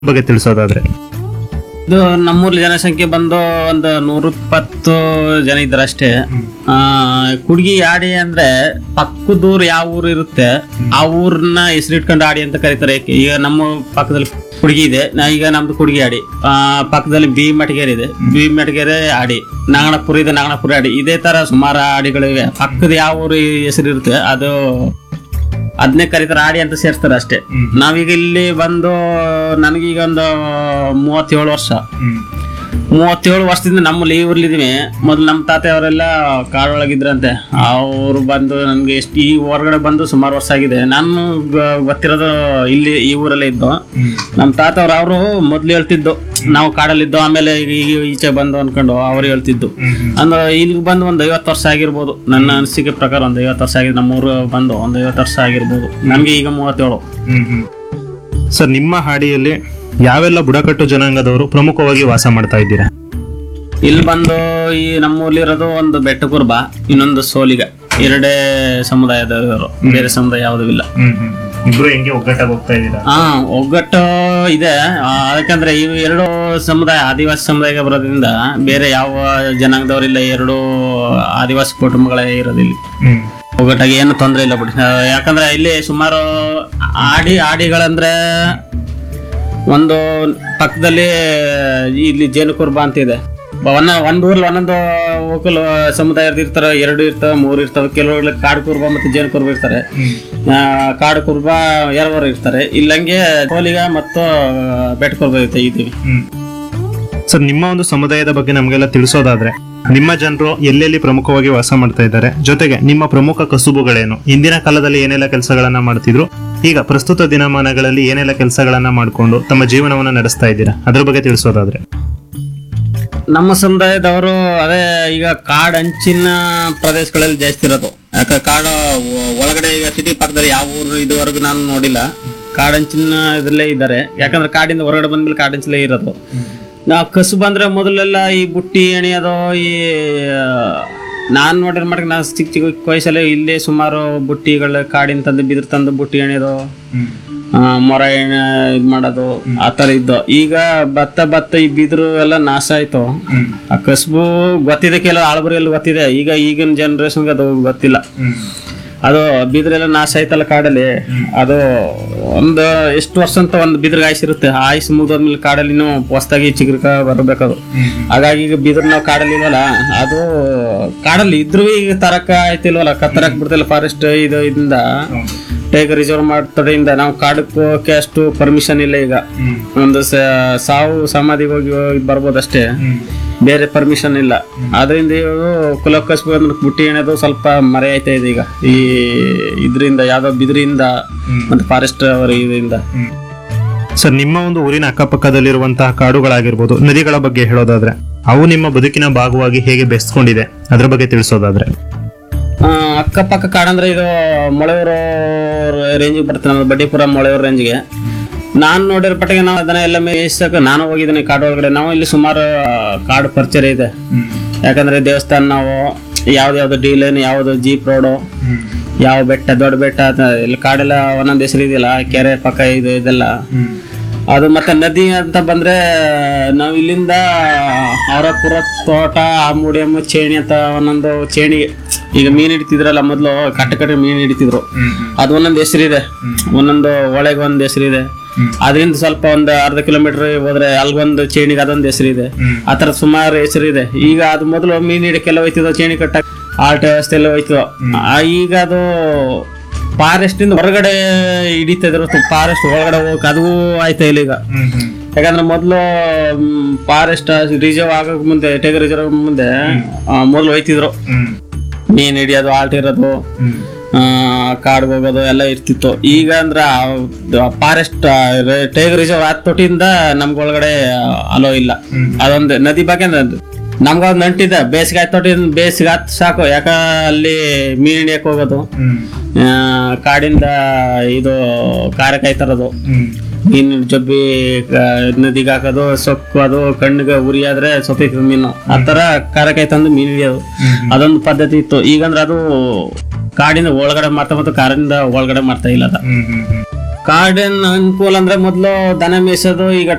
ಬಗ್ಗೆ ತಿಳಿಸೋದಾದ್ರೆ ಇದು ನಮ್ಮೂರ್ಲಿ ಜನಸಂಖ್ಯೆ ಬಂದು ಒಂದು ನೂರ ಇಪ್ಪತ್ತು ಜನ ಇದ್ದಾರೆ ಅಷ್ಟೇ ಆ ಕುಡ್ಗಿ ಆಡಿ ಅಂದ್ರೆ ಪಕ್ಕದೂರು ಯಾವ ಊರು ಇರುತ್ತೆ ಆ ಊರನ್ನ ಹೆಸರಿಟ್ಕೊಂಡು ಆಡಿ ಅಂತ ಕರೀತಾರೆ ಯಾಕೆ? ಈಗ ನಮ್ಮ ಪಕ್ಕದಲ್ಲಿ ಕುಡ್ಗಿ ಇದೆ ನಾ ಈಗ ನಮ್ದು ಕುಡ್ಗಿ ಆಡಿ ಆ ಪಕ್ಕದಲ್ಲಿ ಬಿ ಮಟಗೇರಿ ಇದೆ ಬಿ ಮಟಗೇರಿ ಆಡಿ ನಾಗಣಪುರ ಇದೆ ನಾಗಣಪುರ ಆಡಿ ಇದೇ ತರ ಸುಮಾರು ಆಡಿಗಳಿವೆ ಪಕ್ಕದ ಯಾವ ಊರು ಹೆಸರು ಇರುತ್ತೆ ಅದು ಅದನ್ನೇ ಕರೀತಾರೆ ಆಡಿ ಅಂತ ಸೇರ್ತಾರೆ ಅಷ್ಟೇ ನಾವೀಗ ಇಲ್ಲಿ ಬಂದು ನನಗೀಗ ಒಂದು ಮೂವತ್ತೇಳು ವರ್ಷ ಮೂವತ್ತೇಳು ವರ್ಷದಿಂದ ನಮ್ಮಲ್ಲಿ ಈ ಊರ್ಲಿದೀವಿ ಮೊದಲು ನಮ್ಮ ತಾತೆಯವರೆಲ್ಲ ಕಾಡೊಳಗಿದ್ರಂತೆ ಅವರು ಬಂದು ನನಗೆ ಎಷ್ಟು ಈ ಹೊರಗಡೆ ಬಂದು ಸುಮಾರು ವರ್ಷ ಆಗಿದೆ ನಾನು ಗ- ಗೊತ್ತಿರೋದು ಇಲ್ಲಿ ಈ ಊರಲ್ಲೇ ಇದ್ದು ನಮ್ಮ ತಾತವ್ರು ಅವರು ಮೊದ್ಲು ಹೇಳ್ತಿದ್ದು ನಾವು ಕಾಡಲ್ಲಿದ್ದು ಆಮೇಲೆ ಈಗ ಈಗ ಈಚೆ ಬಂದು ಅನ್ಕೊಂಡು ಅವ್ರು ಹೇಳ್ತಿದ್ದು ಅಂದ್ರೆ ಇಲ್ಲಿಗೆ ಬಂದು ಒಂದು ಐವತ್ತು ವರ್ಷ ಆಗಿರ್ಬೋದು ನನ್ನ ಅನಿಸಿಕೆ ಪ್ರಕಾರ ಒಂದು ಐವತ್ತು ವರ್ಷ ಆಗಿದೆ ನಮ್ಮೂರು ಬಂದು ಒಂದು ಐವತ್ತು ವರ್ಷ ಆಗಿರ್ಬೋದು ನಮಗೆ ಈಗ ಮೂವತ್ತೇಳು ಸರ್ ನಿಮ್ಮ ಹಾಡಿಯಲ್ಲಿ ಯಾವೆಲ್ಲ ಬುಡಕಟ್ಟು ಜನಾಂಗದವರು ಪ್ರಮುಖವಾಗಿ ವಾಸ ಮಾಡ್ತಾ ಇದ್ದೀರಾ ಇಲ್ಲಿ ಬಂದು ಈ ನಮ್ಮೂರ್ಲಿರೋದು ಒಂದು ಬೆಟ್ಟ ಕುರ್ಬ ಇನ್ನೊಂದು ಸೋಲಿಗ ಎರಡೇ ಸಮುದಾಯದವರು ಬೇರೆ ಸಮುದಾಯ ಯಾವುದೂ ಇಲ್ಲ ಇಬ್ರು ಹೆಂಗೆ ಒಗ್ಗಟ್ಟಾಗಿ ಹೋಗ್ತಾ ಇದ್ದೀರಾ ಹಾ ಒಗ್ಗಟ್ಟು ಇದೆ ಆ, ಯಾಕಂದ್ರೆ ಇವು ಎರಡು ಸಮುದಾಯ ಆದಿವಾಸಿ ಸಮುದಾಯಕ್ಕೆ ಬರೋದ್ರಿಂದ ಬೇರೆ ಯಾವ ಜನಾಂಗದವರಿಲ್ಲ ಎರಡು ಆದಿವಾಸಿ ಕುಟುಂಬಗಳೇ ಇರೋದಿಲ್ಲ ಒಗ್ಗಟ್ಟಾಗಿ ಏನು ತೊಂದರೆ ಇಲ್ಲ ಬಿಡಿ ಆ, ಯಾಕಂದ್ರೆ ಇಲ್ಲಿ ಸುಮಾರು ಆಡಿ ಆಡಿಗಳಂದ್ರೆ ಒಂದು ಪಕ್ಕದಲ್ಲಿ ಇಲ್ಲಿ ಜೇನು ಕುರ್ಬ ಅಂತ ಇದೆ ಒಂದ ಒಂದ್ ಊರ್ಲಿ ಒಂದೊಂದು ಒಕ್ಕಲು ಸಮುದಾಯದ ಇರ್ತಾರ ಎರಡು ಇರ್ತಾವ ಮೂರು ಇರ್ತಾವ ಕೆಲವರು ಕಾಡು ಕುರ್ಬ ಮತ್ತೆ ಜೇನು ಕುರ್ಬ ಇರ್ತಾರೆ ಆ, ಕಾಡು ಕುರ್ಬ ಎರವರು ಇರ್ತಾರೆ ಇಲ್ಲಂಗೆ ಕೋಲಿಗ ಮತ್ತು ಬೆಟ್ಟ ಕುರ್ಬ ಇರುತ್ತೆ ಇದೀವಿ ಸರ್ ನಿಮ್ಮ ಒಂದು ಸಮುದಾಯದ ಬಗ್ಗೆ ನಮಗೆಲ್ಲ ತಿಳಿಸೋದಾದ್ರೆ ನಿಮ್ಮ ಜನರು ಎಲ್ಲೆಲ್ಲಿ ಪ್ರಮುಖವಾಗಿ ವಾಸ ಮಾಡ್ತಾ ಇದ್ದಾರೆ ಜೊತೆಗೆ ನಿಮ್ಮ ಪ್ರಮುಖ ಕಸುಬುಗಳೇನು ಹಿಂದಿನ ಕಾಲದಲ್ಲಿ ಏನೆಲ್ಲ ಕೆಲಸಗಳನ್ನ ಮಾಡ್ತಿದ್ರು ಈಗ ಪ್ರಸ್ತುತ ದಿನಮಾನಗಳಲ್ಲಿ ಏನೆಲ್ಲ ಕೆಲಸಗಳನ್ನ ಮಾಡಿಕೊಂಡು ತಮ್ಮ ಜೀವನವನ್ನ ನಡೆಸ್ತಾ ಇದ್ದೀರಾ ಅದ್ರ ಬಗ್ಗೆ ತಿಳಿಸೋದಾದ್ರೆ ನಮ್ಮ ಸಮುದಾಯದವರು ಅದೇ ಈಗ ಕಾಡ್ ಅಂಚಿನ ಪ್ರದೇಶಗಳಲ್ಲಿ ಜಾಸ್ತಿ ಇರೋದು ಯಾಕೆ ಕಾಡು ಒ- ಒಳಗಡೆ ಈಗ ಸಿಟಿ ಪಕ್ಕದಲ್ಲಿ ಯಾವ ಊರು ಇದುವರೆಗೂ ನಾನು ನೋಡಿಲ್ಲ ಕಾಡಂಚಿನ ಇದ್ರಲ್ಲೇ ಇದ್ದಾರೆ ಯಾಕಂದ್ರೆ ಕಾಡಿಂದ ಹೊರಗಡೆ ಬಂದ್ಮೇಲೆ ಕಾಡಂಚಲೇ ಇರೋದು ನಾವು ಕಸು ಬಂದ್ರೆ ಮೊದಲೆಲ್ಲ ಈ ಬುಟ್ಟಿ ಎಣಿಯೋದು ಈ ನಾನು ನೋಡಿರೋ ಮಟ್ಟಿಗೆ ನಾನು ಚಿಕ್ಕ ಚಿಕ್ಕ ವಯಸ್ಸಲ್ಲಿ ಇಲ್ಲೇ ಸುಮಾರು ಬುಟ್ಟಿಗಳ ಕಾಡಿನ ತಂದು ಬಿದಿರು ತಂದು ಬುಟ್ಟಿ ಎಣಿಯೋದು ಆ, ಮೊರ ಎಣ್ಣೆ ಇದ್ ಮಾಡೋದು ಆ ತರ ಇದ್ದು ಈಗ ಭತ್ತ ಭತ್ತ ಈ ಬಿದಿರು ಎಲ್ಲ ನಾಶ ಆಯ್ತು ಆ ಕಸ್ಬು ಗೊತ್ತಿದೆ ಕೆಲವು ಆಳ್ಬರಿಯಲ್ಲಿ ಗೊತ್ತಿದೆ ಈಗ ಈಗಿನ ಜನರೇಷನ್ಗೆ ಅದು ಗೊತ್ತಿಲ್ಲ ಅದು ಬಿದಿರೆಲ್ಲ ನಾಶ ಆಯ್ತಲ್ಲ ಕಾಡಲ್ಲಿ ಅದು ಒಂದು ಎಷ್ಟು ವರ್ಷ ಅಂತ ಒಂದು ಬಿದಿರ್ಗೆ ಆಯ್ಸಿರುತ್ತೆ ಆ ಆಯ್ಸು ಮುಗಿದೋದ್ಮೇಲೆ ಕಾಡಲ್ಲಿ ಇನ್ನೂ ಹೊಸ್ದಾಗಿ ಚಿಗುರ್ಕ ಬರಬೇಕದು ಹಾಗಾಗಿ ಈಗ ಬಿದಿರು ನಾವು ಕಾಡಲ್ಲಿ ಇಲ್ವಲ್ಲ ಅದು ಕಾಡಲ್ಲಿ ಇದ್ರೂ ಈಗ ತರಕ ಆಯ್ತಿಲ್ವಲ್ಲ ಕತ್ತರಕ್ ಬಿಡ್ತಿಲ್ಲ ಫಾರೆಸ್ಟ್ ಇದು ಇದರಿಂದ ಟೈಗರ್ ರಿಸರ್ವ್ ಮಾಡ್ತಡೆಯಿಂದ ನಾವು ಕಾಡಕ್ಕೆ ಹೋಗಕ್ಕೆ ಅಷ್ಟು ಪರ್ಮಿಷನ್ ಇಲ್ಲ ಈಗ ಒಂದು ಸ- ಸಾವು ಸಮಾಧಿಗೆ ಹೋಗಿ ಹೋಗಿ ಬರ್ಬೋದು ಅಷ್ಟೇ ಬೇರೆ ಪರ್ಮಿಷನ್ ಇಲ್ಲ ಅದರಿಂದ ಇವರು ಕುಲಕಸ್ಬು ಅಂದ್ರೆ ಬುಟ್ಟಿ ಎಣೆದು ಸ್ವಲ್ಪ ಮರೆ ಆಯ್ತಾ ಇದೆ ಈಗ ಈ ಇದರಿಂದ ಯಾವ್ದೋ ಬಿದಿರಿಂದ ಮತ್ತೆ ಫಾರೆಸ್ಟ್ ಅವರ ಇದರಿಂದ ಸರ್ ನಿಮ್ಮ ಒಂದು ಊರಿನ ಅಕ್ಕಪಕ್ಕದಲ್ಲಿರುವಂತಹ ಕಾಡುಗಳಾಗಿರ್ಬೋದು ನದಿಗಳ ಬಗ್ಗೆ ಹೇಳೋದಾದ್ರೆ ಅವು ನಿಮ್ಮ ಬದುಕಿನ ಭಾಗವಾಗಿ ಹೇಗೆ ಬೆಸ್ಕೊಂಡಿದೆ ಅದ್ರ ಬಗ್ಗೆ ತಿಳಿಸೋದಾದ್ರೆ ಆ, ಅಕ್ಕಪಕ್ಕ ಕಾಡಂದ್ರೆ ಇದು ಮೊಳೆಯೂರು ರೇಂಜಿಗೆ ಬರ್ತದೆ ನಮ್ಮ ಬಡ್ಡಿಪುರ ಮೊಳೆಯೂರು ರೇಂಜ್ಗೆ ನಾನು ನೋಡಿರೋ ಪಟ್ಟಿಗೆ ನಾವು ಅದನ್ನ ಎಲ್ಲ ಮೇಯಿಸಕ್ಕೆ ನಾನು ಹೋಗಿದ್ದೀನಿ ಕಾಡು ಒಳಗಡೆ ನಾವು ಇಲ್ಲಿ ಸುಮಾರು ಆ, ಕಾಡು ಪರಿಚಯ ಇದೆ ಯಾಕಂದ್ರೆ ದೇವಸ್ಥಾನ ನಾವು ಯಾವ್ದು ಯಾವ್ದು ಡಿ ಲೈನ್ ಯಾವ್ದು ಜೀಪ್ ರೋಡು ಯಾವ ಬೆಟ್ಟ ದೊಡ್ಡ ಬೆಟ್ಟ ಅಂತ ಇಲ್ಲಿ ಕಾಡೆಲ್ಲ ಒಂದೊಂದು ಹೆಸರು ಇದೆಯಲ್ಲ ಕೆರೆ ಪಕ್ಕ ಇದು ಇದೆಲ್ಲ ಅದು ಮತ್ತೆ ನದಿ ಅಂತ ಬಂದ್ರೆ ನಾವು ಇಲ್ಲಿಂದ ಅವರಪುರ ತೋಟ ಆಮೂಡಿಯಮ್ಮ ಚೇಣಿ ಅಂತ ಒಂದೊಂದು ಚೇಣಿ ಈಗ ಮೀನ್ ಹಿಡಿತಿದ್ರಲ್ಲ ಮೊದಲು ಕಟ್ಟ ಕಟ್ಟ ಮೀನ್ ಹಿಡಿತಿದ್ರು ಅದು ಒಂದೊಂದು ಹೆಸರಿದೆ ಒಂದೊಂದು ಒಳಗೆ ಒಂದು ಹೆಸರಿದೆ ಅದರಿಂದ ಸ್ವಲ್ಪ ಒಂದು ಅರ್ಧ ಕಿಲೋಮೀಟರ್ ಹೋದ್ರೆ ಅಲ್ಗೊಂದು ಚೇಣಿಗೆ ಅದೊಂದು ಹೆಸರಿದೆ ಆ ತರ ಸುಮಾರು ಹೆಸರಿದೆ ಈಗ ಅದು ಮೊದಲು ಮೀನ್ ಹಿಡಿಕೆಲ್ಲ ಹೋಯ್ತಿದ್ವು ಚೇಣಿ ಕಟ್ಟ ಆಲ್ಟ ವ್ಯವಸ್ಥೆ ಎಲ್ಲ ಹೋಯ್ತಿದ್ವು ಆ, ಈಗ ಅದು ಫಾರೆಸ್ಟ್ ಇಂದ ಹೊರಗಡೆ ಹಿಡಿತಾ ಇದ್ರು ಫಾರೆಸ್ಟ್ ಒಳಗಡೆ ಹೋಗಕ್ ಅದು ಆಯ್ತಾ ಇಲ್ಲ ಈಗ ಯಾಕಂದ್ರೆ ಮೊದಲು ಫಾರೆಸ್ಟ್ ರಿಸರ್ವ್ ಆಗೋಕ್ ಮುಂದೆ ಟೈಗರ್ ರಿಸರ್ವ್ ಮುಂದೆ ಆ, ಮೊದ್ಲು ಹೋಯ್ತಿದ್ರು ಮೀನ್ ಹಿಡಿಯೋದು ಆಲ್ಟ್ ಇರೋದು ಕಾಡ್ಗೆ ಹೋಗೋದು ಎಲ್ಲ ಇರ್ತಿತ್ತು ಈಗ ಅಂದ್ರ ಫಾರೆಸ್ಟ್ ಟೈಗರ್ ರಿಸರ್ವ್ ಆದ ತೊಟ್ಟಿಂದ ನಮ್ಗೆ ಒಳಗಡೆ ಅಲೋ ಇಲ್ಲ ಅದೊಂದು ನದಿ ಬಗ್ಗೆ ನಮ್ಗ ಒಂದ್ ನಂಟಿದೆ ಬೇಸಿಗೆ ಆಯ್ತು ತೊಟ್ಟಿಂದ ಬೇಸಿಗೆ ಆತ್ ಸಾಕು ಯಾಕ ಅಲ್ಲಿ ಮೀನ್ ಹಿಡಿಯಕ್ ಹೋಗೋದು ಆ, ಕಾಡಿಂದ ಇದು ಕಾರಕಾಯಿ ತರೋದು ಮೀನು ಜಬ್ಬಿ ಆ, ನದಿಗೆ ಹಾಕೋದು ಸೊಕ್ಕು ಅದು ಕಣ್ಣಿಗೆ ಉರಿ ಆದ್ರೆ ಸೊಪ್ಪೈತದ ಮೀನು ಆ ತರ ಕಾರಕಾಯಿ ತಂದು ಮೀನು ಹಿಡಿಯೋದು ಅದೊಂದು ಪದ್ಧತಿ ಇತ್ತು ಈಗಂದ್ರೆ ಅದು ಕಾಡಿಂದ ಒಳಗಡೆ ಮಾಡ್ತಾ ಮತ್ತು ಕಾಡಿಂದ ಒಳಗಡೆ ಮಾಡ್ತಾ ಇಲ್ಲ ಅದ ಕಾಡಿನ ಅನುಕೂಲ ಅಂದ್ರೆ ಮೊದಲು ದನ ಮೇಯಿಸೋದು ಈಗ